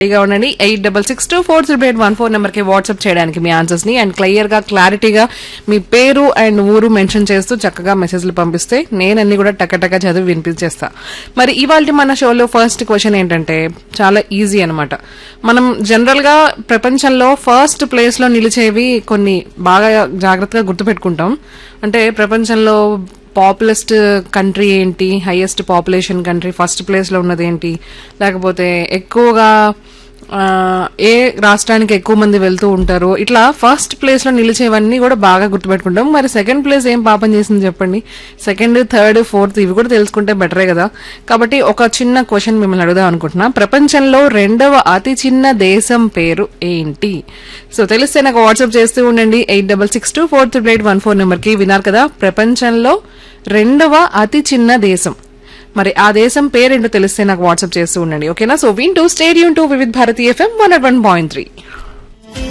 రెడీగా ఉండండి eight double six two four triple eight one four నెంబర్కి వాట్సాప్ చేయడానికి మీ ఆన్సర్స్ ని అండ్ క్లియర్ గా క్లారిటీగా మీ పేరు అండ్ ఊరు మెన్షన్ చేస్తూ చక్కగా మెసేజ్లు పంపిస్తే నేను అన్ని కూడా టకటక చదివి వినిపించేస్తా మరి ఇవాళ మన షోలో ఫస్ట్ క్వశ్చన్ ఏంటంటే చాలా ఈజీ అన్నమాట మనం జనరల్ గా ప్రపంచంలో ఫస్ట్ ప్లేస్ లో నిలిచేవి కొన్ని బాగా జాగ్రత్తగా గుర్తుపెట్టుకుంటాం అంటే ప్రపంచంలో పాపులెస్ట్ కంట్రీ ఏంటి highest population country first place లో ఉన్నది ఏంటి లేకపోతే ఎక్కువగా ఆ, ఏ రాష్ట్రానికి ఎక్కువ మంది వెళ్తూ ఉంటారు ఇట్లా ఫస్ట్ ప్లేస్ లో నిలిచేవన్నీ కూడా బాగా గుర్తుపెట్టుకుంటాం మరి సెకండ్ ప్లేస్ ఏం పాపం చేసింది చెప్పండి సెకండ్ థర్డ్ ఫోర్త్ ఇవి కూడా తెలుసుకుంటే బెటరే కదా కాబట్టి ఒక చిన్న క్వశ్చన్ మిమ్మల్ని అడుగుదాం అనుకుంటున్నా ప్రపంచంలో రెండవ అతి చిన్న దేశం పేరు ఏంటి సో తెలిస్తే నాకు వాట్సాప్ చేస్తూ ఉండండి eight double six two four triple eight one four నెంబర్కి విన్నారు కదా ప్రపంచంలో రెండవ అతి చిన్న దేశం మరి ఆ దేశం పేరేంటో తెలిస్తే నాకు వాట్సాప్ చేస్తూ ఉండండి ఓకేనా సో వింటూ stay tuned to Vividh Bharati FM one one point three